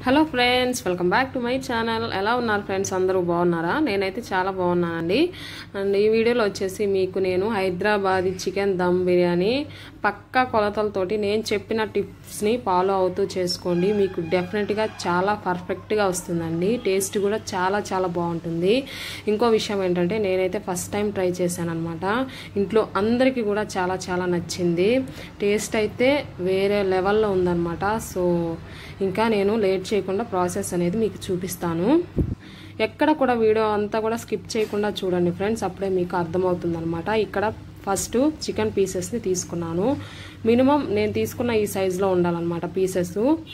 hello friends welcome back to my channel ఎలా ఉన్నారు friends అందరూ బాగున్నారా నేనైతే చాలా బాగున్నానండి అండ్ ఈ వీడియోలో వచ్చేసి మీకు నేను హైదరాబాదీ చికెన్ దమ్ బిర్యానీ పక్కా కొలతలతోటి నేను చెప్పిన టిప్స్ని ఫాలో అవుతూ చేసుకోండి మీకు డెఫినెట్గా చాలా పర్ఫెక్ట్గా వస్తుందండి టేస్ట్ కూడా చాలా చాలా బాగుంటుంది ఇంకో విషయం ఏంటంటే నేనైతే ఫస్ట్ టైం ట్రై చేశాను అనమాట ఇంట్లో అందరికీ కూడా చాలా చాలా నచ్చింది టేస్ట్ అయితే వేరే లెవెల్లో ఉందన్నమాట సో ఇంకా నేను లేట్ చేయకుండా ప్రాసెస్ అనేది మీకు చూపిస్తాను ఎక్కడ కూడా వీడియో అంతా కూడా స్కిప్ చేయకుండా చూడండి ఫ్రెండ్స్ అప్పుడే మీకు అర్థమవుతుంది అనమాట ఇక్కడ ఫస్ట్ చికెన్ పీసెస్ని తీసుకున్నాను మినిమం నేను తీసుకున్న ఈ సైజులో ఉండాలన్నమాట పీసెస్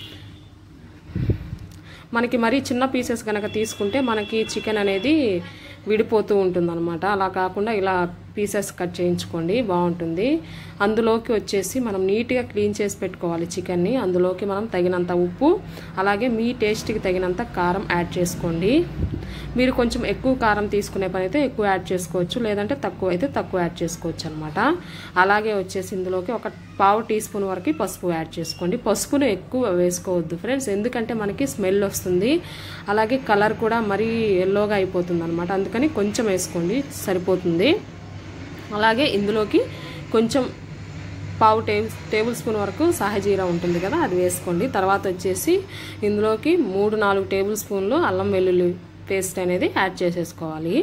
మనకి మరీ చిన్న పీసెస్ కనుక తీసుకుంటే మనకి చికెన్ అనేది విడిపోతూ ఉంటుందన్నమాట అలా కాకుండా ఇలా పీసెస్ కట్ చేయించుకోండి బాగుంటుంది అందులోకి వచ్చేసి మనం నీట్గా క్లీన్ చేసి పెట్టుకోవాలి చికెన్ని అందులోకి మనం తగినంత ఉప్పు అలాగే మీ టేస్ట్కి తగినంత కారం యాడ్ చేసుకోండి మీరు కొంచెం ఎక్కువ కారం తీసుకునే పని అయితే ఎక్కువ యాడ్ చేసుకోవచ్చు లేదంటే తక్కువ అయితే తక్కువ యాడ్ చేసుకోవచ్చు అనమాట అలాగే వచ్చేసి ఇందులోకి ఒక పావు టీ స్పూన్ వరకు పసుపు యాడ్ చేసుకోండి పసుపును ఎక్కువ వేసుకోవద్దు ఫ్రెండ్స్ ఎందుకంటే మనకి స్మెల్ వస్తుంది అలాగే కలర్ కూడా మరీ ఎల్లోగా అయిపోతుంది అనమాట అందుకని కొంచెం వేసుకోండి సరిపోతుంది అలాగే ఇందులోకి కొంచెం పావు టేబుల్ టేబుల్ స్పూన్ వరకు సహజీరా ఉంటుంది కదా అది వేసుకోండి తర్వాత వచ్చేసి ఇందులోకి మూడు నాలుగు టేబుల్ స్పూన్లు అల్లం వెల్లుల్లి పేస్ట్ అనేది యాడ్ చేసేసుకోవాలి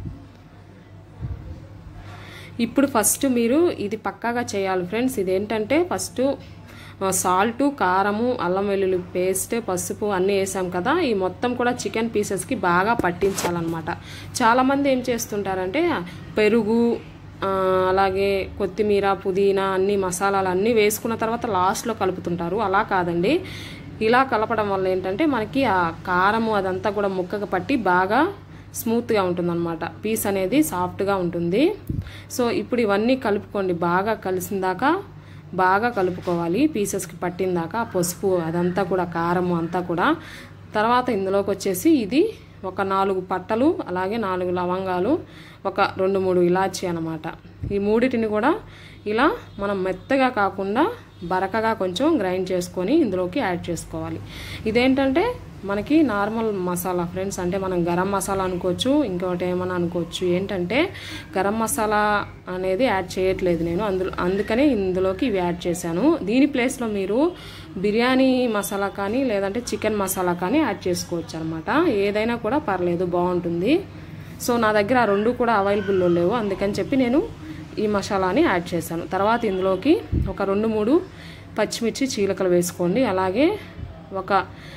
ఇప్పుడు ఫస్ట్ మీరు ఇది పక్కాగా చేయాలి ఫ్రెండ్స్ ఇదేంటంటే ఫస్ట్ సాల్ట్ కారము అల్లం వెల్లుల్లి పేస్ట్ పసుపు అన్నీ వేసాం కదా ఈ మొత్తం కూడా చికెన్ పీసెస్కి బాగా పట్టించాలన్నమాట చాలామంది ఏం చేస్తుంటారంటే పెరుగు అలాగే కొత్తిమీర పుదీనా అన్ని మసాలాలు అన్నీ వేసుకున్న తర్వాత లాస్ట్లో కలుపుతుంటారు అలా కాదండి ఇలా కలపడం వల్ల ఏంటంటే మనకి ఆ కారము అదంతా కూడా ముక్కగా పట్టి బాగా స్మూత్గా ఉంటుందన్నమాట పీస్ అనేది సాఫ్ట్గా ఉంటుంది సో ఇప్పుడు ఇవన్నీ కలుపుకోండి బాగా కలిసిన దాకా బాగా కలుపుకోవాలి పీసెస్కి పట్టిన దాకా పసుపు అదంతా కూడా కారము అంతా కూడా తర్వాత ఇందులోకి వచ్చేసి ఇది ఒక నాలుగు పట్టలు అలాగే నాలుగు లవంగాలు ఒక రెండు మూడు ఇలాచి అనమాట ఈ మూడిటిని కూడా ఇలా మనం మెత్తగా కాకుండా బరకగా కొంచెం గ్రైండ్ చేసుకొని ఇందులోకి యాడ్ చేసుకోవాలి ఇదేంటంటే మనకి నార్మల్ మసాలా ఫ్రెండ్స్ అంటే మనం గరం మసాలా అనుకోవచ్చు ఇంకోటి ఏమైనా అనుకోవచ్చు ఏంటంటే గరం మసాలా అనేది యాడ్ చేయట్లేదు నేను అందులో అందుకనే ఇందులోకి ఇవి యాడ్ చేశాను దీని ప్లేస్లో మీరు బిర్యానీ మసాలా కానీ లేదంటే చికెన్ మసాలా కానీ యాడ్ చేసుకోవచ్చు అనమాట ఏదైనా కూడా పర్లేదు బాగుంటుంది సో నా దగ్గర ఆ రెండు కూడా అవైలబుల్లో లేవు అందుకని చెప్పి నేను ఈ మసాలాని యాడ్ చేశాను తర్వాత ఇందులోకి ఒక రెండు మూడు పచ్చిమిర్చి చీలకలు వేసుకోండి అలాగే ఒక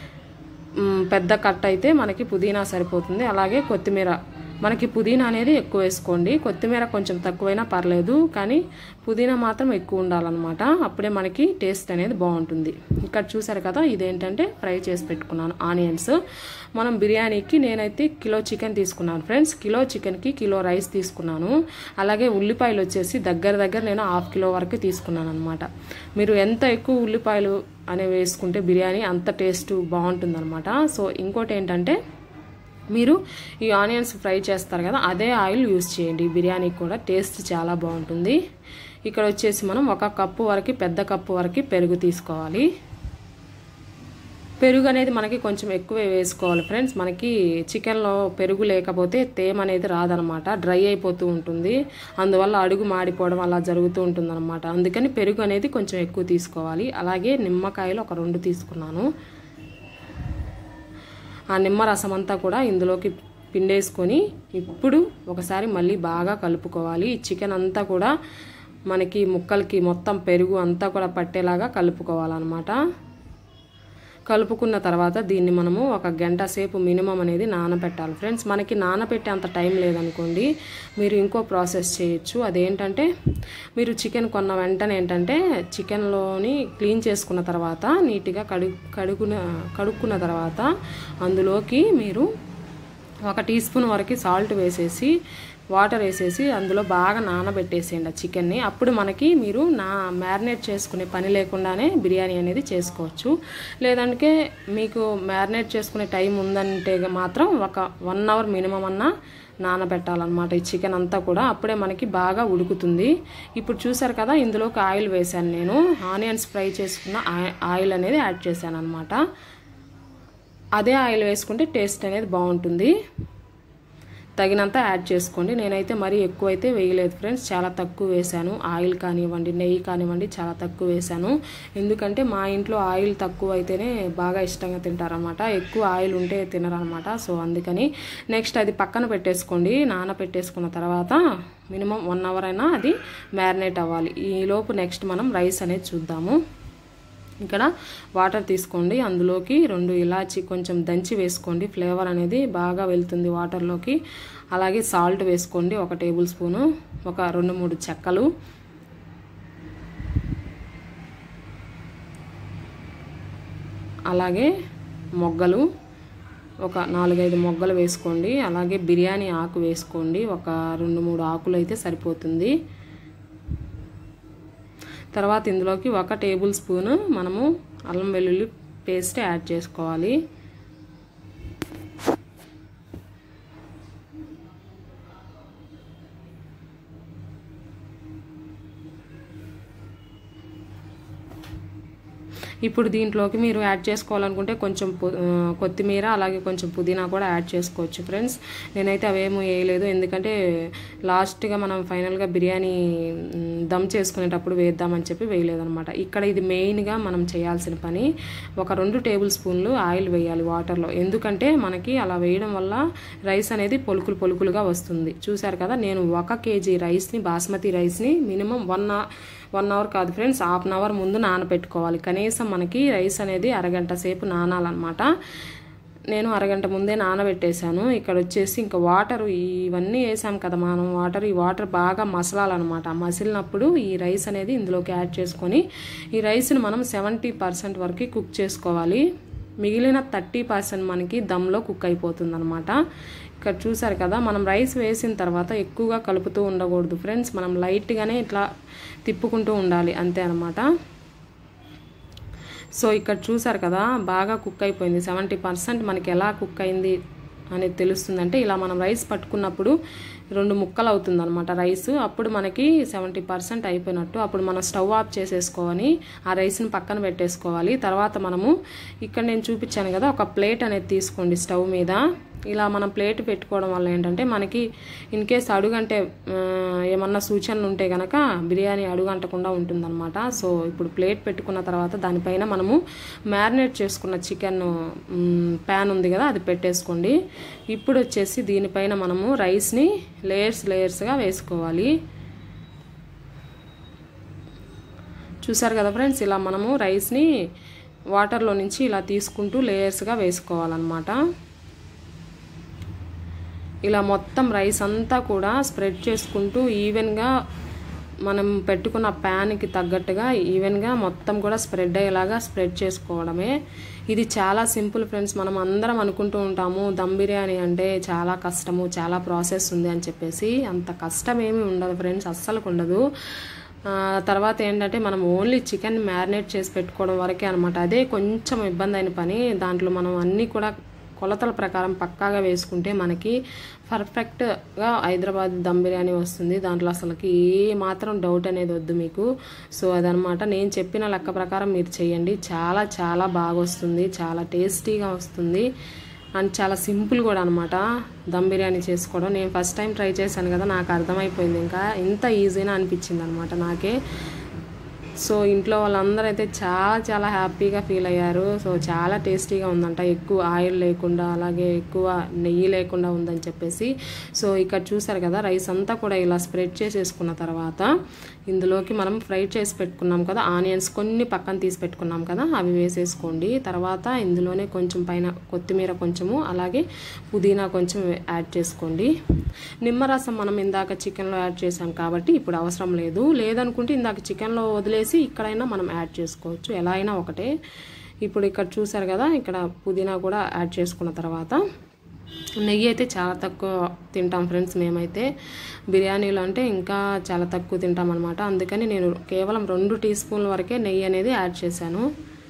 పెద్ద కట్ అయితే మనకి పుదీనా సరిపోతుంది అలాగే కొత్తిమీర మనకి పుదీనా అనేది ఎక్కువ వేసుకోండి కొత్తిమీర కొంచెం తక్కువైనా పర్లేదు కానీ పుదీనా మాత్రం ఎక్కువ ఉండాలన్నమాట అప్పుడే మనకి టేస్ట్ అనేది బాగుంటుంది ఇక్కడ చూసారు కదా ఇదేంటంటే ఫ్రై చేసి పెట్టుకున్నాను ఆనియన్స్ మనం బిర్యానీకి నేనైతే కిలో చికెన్ తీసుకున్నాను ఫ్రెండ్స్ కిలో చికెన్కి కిలో రైస్ తీసుకున్నాను అలాగే ఉల్లిపాయలు వచ్చేసి దగ్గర దగ్గర నేను హాఫ్ కిలో వరకు తీసుకున్నాను అనమాట మీరు ఎంత ఎక్కువ ఉల్లిపాయలు అనేవి వేసుకుంటే బిర్యానీ అంత టేస్ట్ బాగుంటుందన్నమాట సో ఇంకోటి ఏంటంటే మీరు ఈ ఆనియన్స్ ఫ్రై చేస్తారు కదా అదే ఆయిల్ యూస్ చేయండి బిర్యానీకి కూడా టేస్ట్ చాలా బాగుంటుంది ఇక్కడ వచ్చేసి మనం ఒక కప్పు వరకు పెద్ద కప్పు వరకు పెరుగు తీసుకోవాలి పెరుగు అనేది మనకి కొంచెం ఎక్కువే వేసుకోవాలి ఫ్రెండ్స్ మనకి చికెన్లో పెరుగు లేకపోతే తేమ అనేది రాదనమాట డ్రై అయిపోతూ ఉంటుంది అందువల్ల అడుగు మాడిపోవడం అలా జరుగుతూ ఉంటుంది అనమాట అందుకని పెరుగు అనేది కొంచెం ఎక్కువ తీసుకోవాలి అలాగే నిమ్మకాయలు ఒక రెండు తీసుకున్నాను ఆ నిమ్మరసం అంతా కూడా ఇందులోకి పిండేసుకొని ఇప్పుడు ఒకసారి మళ్ళీ బాగా కలుపుకోవాలి ఈ చికెన్ అంతా కూడా మనకి ముక్కలకి మొత్తం పెరుగు అంతా కూడా పట్టేలాగా కలుపుకోవాలన్నమాట కలుపుకున్న తర్వాత దీన్ని మనము ఒక గంట సేపు మినిమం అనేది నానబెట్టాలి ఫ్రెండ్స్ మనకి నానబెట్టే అంత టైం లేదనుకోండి మీరు ఇంకో ప్రాసెస్ చేయొచ్చు అదేంటంటే మీరు చికెన్ కొన్న వెంటనే ఏంటంటే చికెన్లోని క్లీన్ చేసుకున్న తర్వాత నీట్గా కడుగు కడుగున కడుక్కున్న తర్వాత అందులోకి మీరు ఒక టీ స్పూన్ వరకు సాల్ట్ వేసేసి వాటర్ వేసేసి అందులో బాగా నానబెట్టేసేయండి ఆ చికెన్ని అప్పుడు మనకి మీరు నా మ్యారినేట్ చేసుకునే పని లేకుండానే బిర్యానీ అనేది చేసుకోవచ్చు లేదంటే మీకు మ్యారినేట్ చేసుకునే టైం ఉందంటే మాత్రం ఒక వన్ అవర్ మినిమం అన్నా నానబెట్టాలన్నమాట ఈ చికెన్ అంతా కూడా అప్పుడే మనకి బాగా ఉడుకుతుంది ఇప్పుడు చూసారు కదా ఇందులోకి ఆయిల్ వేశాను నేను ఆనియన్స్ ఫ్రై చేసుకున్న ఆయిల్ అనేది యాడ్ చేశాను అనమాట అదే ఆయిల్ వేసుకుంటే టేస్ట్ అనేది బాగుంటుంది తగినంత యాడ్ చేసుకోండి నేనైతే మరీ ఎక్కువ అయితే వేయలేదు ఫ్రెండ్స్ చాలా తక్కువ వేశాను ఆయిల్ కానివ్వండి నెయ్యి కానివ్వండి చాలా తక్కువ వేశాను ఎందుకంటే మా ఇంట్లో ఆయిల్ తక్కువ అయితేనే బాగా ఇష్టంగా తింటారనమాట ఎక్కువ ఆయిల్ ఉంటే తినరనమాట సో అందుకని నెక్స్ట్ అది పక్కన పెట్టేసుకోండి నాన పెట్టేసుకున్న తర్వాత మినిమం వన్ అవర్ అయినా అది మ్యారినేట్ అవ్వాలి ఈలోపు నెక్స్ట్ మనం రైస్ అనేది చూద్దాము ఇక్కడ వాటర్ తీసుకోండి అందులోకి రెండు ఇలాచి కొంచెం దంచి వేసుకోండి ఫ్లేవర్ అనేది బాగా వెళ్తుంది వాటర్లోకి అలాగే సాల్ట్ వేసుకోండి ఒక టేబుల్ స్పూను ఒక రెండు మూడు చెక్కలు అలాగే మొగ్గలు ఒక నాలుగైదు మొగ్గలు వేసుకోండి అలాగే బిర్యానీ ఆకు వేసుకోండి ఒక రెండు మూడు ఆకులు అయితే సరిపోతుంది తర్వాత ఇందులోకి ఒక టేబుల్ స్పూన్ మనము అల్లం వెల్లుల్లి పేస్ట్ యాడ్ చేసుకోవాలి ఇప్పుడు దీంట్లోకి మీరు యాడ్ చేసుకోవాలనుకుంటే కొంచెం కొత్తిమీర అలాగే కొంచెం పుదీనా కూడా యాడ్ చేసుకోవచ్చు ఫ్రెండ్స్ నేనైతే అవేమీ వేయలేదు ఎందుకంటే లాస్ట్గా మనం ఫైనల్గా బిర్యానీ దమ్ చేసుకునేటప్పుడు వేద్దామని చెప్పి వేయలేదనమాట ఇక్కడ ఇది మెయిన్గా మనం చేయాల్సిన పని ఒక రెండు టేబుల్ స్పూన్లు ఆయిల్ వేయాలి వాటర్లో ఎందుకంటే మనకి అలా వేయడం వల్ల రైస్ అనేది పొలుకులు పొలుకులుగా వస్తుంది చూసారు కదా నేను ఒక కేజీ రైస్ని బాస్మతి రైస్ని మినిమం వన్ వన్ అవర్ కాదు ఫ్రెండ్స్ హాఫ్ అన్ అవర్ ముందు నానబెట్టుకోవాలి కనీసం మనకి రైస్ అనేది అరగంట సేపు నానాలన్నమాట నేను అరగంట ముందే నానబెట్టేశాను ఇక్కడ వచ్చేసి ఇంకా వాటర్ ఇవన్నీ వేసాం కదా మనం వాటర్ ఈ వాటర్ బాగా మసలాలన్నమాట మసిలినప్పుడు ఈ రైస్ అనేది ఇందులోకి యాడ్ చేసుకొని ఈ రైస్ని మనం సెవెంటీ పర్సెంట్ వరకు కుక్ చేసుకోవాలి మిగిలిన థర్టీ పర్సెంట్ మనకి దమ్లో కుక్ అయిపోతుంది అనమాట ఇక్కడ చూసారు కదా మనం రైస్ వేసిన తర్వాత ఎక్కువగా కలుపుతూ ఉండకూడదు ఫ్రెండ్స్ మనం లైట్గానే ఇట్లా తిప్పుకుంటూ ఉండాలి అంతే అనమాట సో ఇక్కడ చూసారు కదా బాగా కుక్ అయిపోయింది సెవెంటీ పర్సెంట్ మనకి ఎలా కుక్ అయింది అనేది తెలుస్తుందంటే ఇలా మనం రైస్ పట్టుకున్నప్పుడు రెండు ముక్కలు అవుతుంది అనమాట రైస్ అప్పుడు మనకి సెవెంటీ పర్సెంట్ అయిపోయినట్టు అప్పుడు మనం స్టవ్ ఆఫ్ చేసేసుకొని ఆ రైస్ని పక్కన పెట్టేసుకోవాలి తర్వాత మనము ఇక్కడ నేను చూపించాను కదా ఒక ప్లేట్ అనేది తీసుకోండి స్టవ్ మీద ఇలా మనం ప్లేట్ పెట్టుకోవడం వల్ల ఏంటంటే మనకి ఇన్ కేస్ అడుగంటే ఏమన్నా సూచనలు ఉంటే కనుక బిర్యానీ అడుగంటకుండా ఉంటుందన్నమాట సో ఇప్పుడు ప్లేట్ పెట్టుకున్న తర్వాత దానిపైన మనము మ్యారినేట్ చేసుకున్న చికెన్ ప్యాన్ ఉంది కదా అది పెట్టేసుకోండి ఇప్పుడు వచ్చేసి దీనిపైన మనము రైస్ని లేయర్స్ లేయర్స్గా వేసుకోవాలి చూసారు కదా ఫ్రెండ్స్ ఇలా మనము రైస్ని వాటర్లో నుంచి ఇలా తీసుకుంటూ లేయర్స్గా వేసుకోవాలన్నమాట ఇలా మొత్తం రైస్ అంతా కూడా స్ప్రెడ్ చేసుకుంటూ ఈవెన్గా మనం పెట్టుకున్న ప్యాన్కి తగ్గట్టుగా ఈవెన్గా మొత్తం కూడా స్ప్రెడ్ అయ్యేలాగా స్ప్రెడ్ చేసుకోవడమే ఇది చాలా సింపుల్ ఫ్రెండ్స్ మనం అందరం అనుకుంటూ ఉంటాము దమ్ బిర్యానీ అంటే చాలా కష్టము చాలా ప్రాసెస్ ఉంది అని చెప్పేసి అంత కష్టం ఏమీ ఉండదు ఫ్రెండ్స్ అస్సలు ఉండదు తర్వాత ఏంటంటే మనం ఓన్లీ చికెన్ మ్యారినేట్ చేసి పెట్టుకోవడం వరకే అనమాట అదే కొంచెం ఇబ్బంది అయిన పని దాంట్లో మనం అన్నీ కూడా కొలతల ప్రకారం పక్కాగా వేసుకుంటే మనకి పర్ఫెక్ట్గా హైదరాబాద్ దమ్ బిర్యానీ వస్తుంది దాంట్లో అసలుకి ఏ మాత్రం డౌట్ అనేది వద్దు మీకు సో అదనమాట నేను చెప్పిన లెక్క ప్రకారం మీరు చేయండి చాలా చాలా బాగా వస్తుంది చాలా టేస్టీగా వస్తుంది అండ్ చాలా సింపుల్ కూడా అనమాట దమ్ బిర్యానీ చేసుకోవడం నేను ఫస్ట్ టైం ట్రై చేశాను కదా నాకు అర్థమైపోయింది ఇంకా ఇంత ఈజీనా అనిపించింది అనమాట నాకే సో ఇంట్లో వాళ్ళందరూ అయితే చాలా చాలా హ్యాపీగా ఫీల్ అయ్యారు సో చాలా టేస్టీగా ఉందంట ఎక్కువ ఆయిల్ లేకుండా అలాగే ఎక్కువ నెయ్యి లేకుండా ఉందని చెప్పేసి సో ఇక్కడ చూసారు కదా రైస్ అంతా కూడా ఇలా స్ప్రెడ్ చేసేసుకున్న తర్వాత ఇందులోకి మనం ఫ్రై చేసి పెట్టుకున్నాం కదా ఆనియన్స్ కొన్ని పక్కన తీసి పెట్టుకున్నాం కదా అవి వేసేసుకోండి తర్వాత ఇందులోనే కొంచెం పైన కొత్తిమీర కొంచెము అలాగే పుదీనా కొంచెం యాడ్ చేసుకోండి నిమ్మరసం మనం ఇందాక చికెన్లో యాడ్ చేసాం కాబట్టి ఇప్పుడు అవసరం లేదు లేదనుకుంటే ఇందాక చికెన్లో వదిలేసి ఇక్కడైనా మనం యాడ్ చేసుకోవచ్చు ఎలా అయినా ఒకటే ఇప్పుడు ఇక్కడ చూసారు కదా ఇక్కడ పుదీనా కూడా యాడ్ చేసుకున్న తర్వాత నెయ్యి అయితే చాలా తక్కువ తింటాం ఫ్రెండ్స్ మేమైతే బిర్యానీలో అంటే ఇంకా చాలా తక్కువ తింటాం అనమాట అందుకని నేను కేవలం రెండు టీ స్పూన్ల వరకే నెయ్యి అనేది యాడ్ చేశాను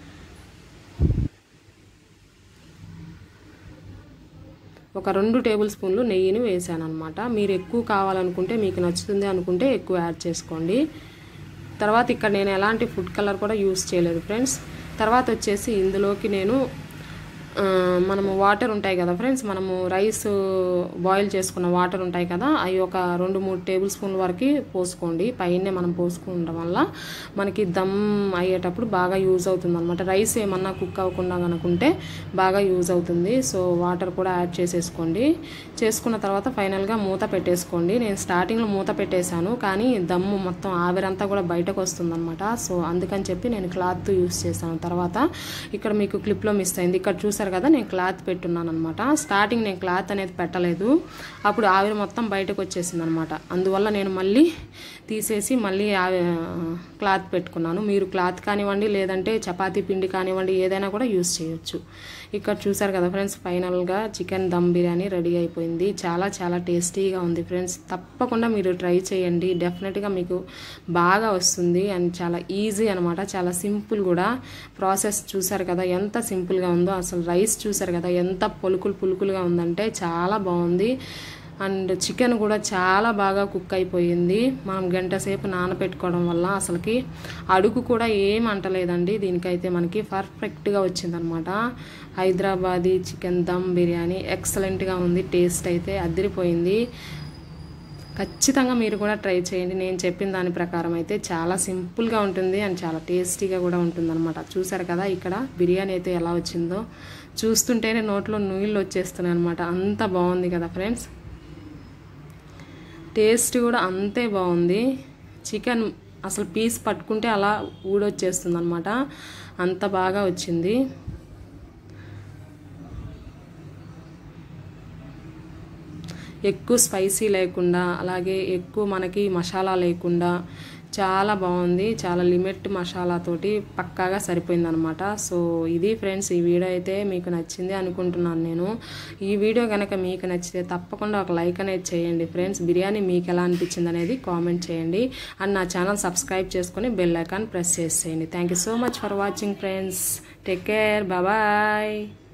ఒక రెండు టేబుల్ స్పూన్లు నెయ్యిని వేసాను అనమాట మీరు ఎక్కువ కావాలనుకుంటే మీకు నచ్చుతుంది అనుకుంటే ఎక్కువ యాడ్ చేసుకోండి తర్వాత ఇక్కడ నేను ఎలాంటి ఫుడ్ కలర్ కూడా యూస్ చేయలేదు ఫ్రెండ్స్ తర్వాత వచ్చేసి ఇందులోకి నేను మనము వాటర్ ఉంటాయి కదా ఫ్రెండ్స్ మనము రైస్ బాయిల్ చేసుకున్న వాటర్ ఉంటాయి కదా అవి ఒక రెండు మూడు టేబుల్ స్పూన్ల వరకు పోసుకోండి పైనే మనం పోసుకోవడం వల్ల మనకి దమ్ అయ్యేటప్పుడు బాగా యూజ్ అవుతుంది అనమాట రైస్ ఏమన్నా కుక్ అవ్వకుండా కనుకుంటే బాగా యూజ్ అవుతుంది సో వాటర్ కూడా యాడ్ చేసేసుకోండి చేసుకున్న తర్వాత ఫైనల్గా మూత పెట్టేసుకోండి నేను స్టార్టింగ్లో మూత పెట్టేశాను కానీ దమ్ము మొత్తం ఆవిరంతా కూడా బయటకు వస్తుందన్నమాట సో అందుకని చెప్పి నేను క్లాత్ యూస్ చేశాను తర్వాత ఇక్కడ మీకు క్లిప్లో మిస్ అయింది ఇక్కడ చూసారు కదా నేను క్లాత్ పెట్టున్నాను అనమాట స్టార్టింగ్ నేను క్లాత్ అనేది పెట్టలేదు అప్పుడు ఆవిరి మొత్తం బయటకు వచ్చేసింది అనమాట అందువల్ల నేను మళ్ళీ తీసేసి మళ్ళీ ఆవి క్లాత్ పెట్టుకున్నాను మీరు క్లాత్ కానివ్వండి లేదంటే చపాతీ పిండి కానివ్వండి ఏదైనా కూడా యూస్ చేయొచ్చు ఇక్కడ చూసారు కదా ఫ్రెండ్స్ ఫైనల్గా చికెన్ దమ్ బిర్యానీ రెడీ అయిపోయింది చాలా చాలా టేస్టీగా ఉంది ఫ్రెండ్స్ తప్పకుండా మీరు ట్రై చేయండి డెఫినెట్గా మీకు బాగా వస్తుంది అండ్ చాలా ఈజీ అనమాట చాలా సింపుల్ కూడా ప్రాసెస్ చూసారు కదా ఎంత సింపుల్గా ఉందో అసలు రైస్ చూసారు కదా ఎంత పులుకులు పులుకులుగా ఉందంటే చాలా బాగుంది అండ్ చికెన్ కూడా చాలా బాగా కుక్ అయిపోయింది మనం గంట సేపు నానబెట్టుకోవడం వల్ల అసలుకి అడుగు కూడా ఏం అంటలేదండి దీనికైతే మనకి పర్ఫెక్ట్గా వచ్చిందనమాట హైదరాబాదీ చికెన్ దమ్ బిర్యానీ ఎక్సలెంట్గా ఉంది టేస్ట్ అయితే అదిరిపోయింది ఖచ్చితంగా మీరు కూడా ట్రై చేయండి నేను చెప్పిన దాని ప్రకారం అయితే చాలా సింపుల్గా ఉంటుంది అండ్ చాలా టేస్టీగా కూడా ఉంటుంది అనమాట చూసారు కదా ఇక్కడ బిర్యానీ అయితే ఎలా వచ్చిందో చూస్తుంటేనే నోట్లో నీళ్ళు వచ్చేస్తున్నాయి అనమాట అంత బాగుంది కదా ఫ్రెండ్స్ టేస్ట్ కూడా అంతే బాగుంది చికెన్ అసలు పీస్ పట్టుకుంటే అలా ఊడొచ్చేస్తుంది అనమాట అంత బాగా వచ్చింది ఎక్కువ స్పైసీ లేకుండా అలాగే ఎక్కువ మనకి మసాలా లేకుండా చాలా బాగుంది చాలా లిమిట్ మసాలాతోటి పక్కాగా సరిపోయిందనమాట సో ఇది ఫ్రెండ్స్ ఈ వీడియో అయితే మీకు నచ్చింది అనుకుంటున్నాను నేను ఈ వీడియో కనుక మీకు నచ్చితే తప్పకుండా ఒక లైక్ అనేది చేయండి ఫ్రెండ్స్ బిర్యానీ మీకు ఎలా అనిపించింది అనేది కామెంట్ చేయండి అండ్ నా ఛానల్ సబ్స్క్రైబ్ చేసుకొని బెల్ ఐకాన్ ప్రెస్ చేసేయండి thank you so much for watching friends take care bye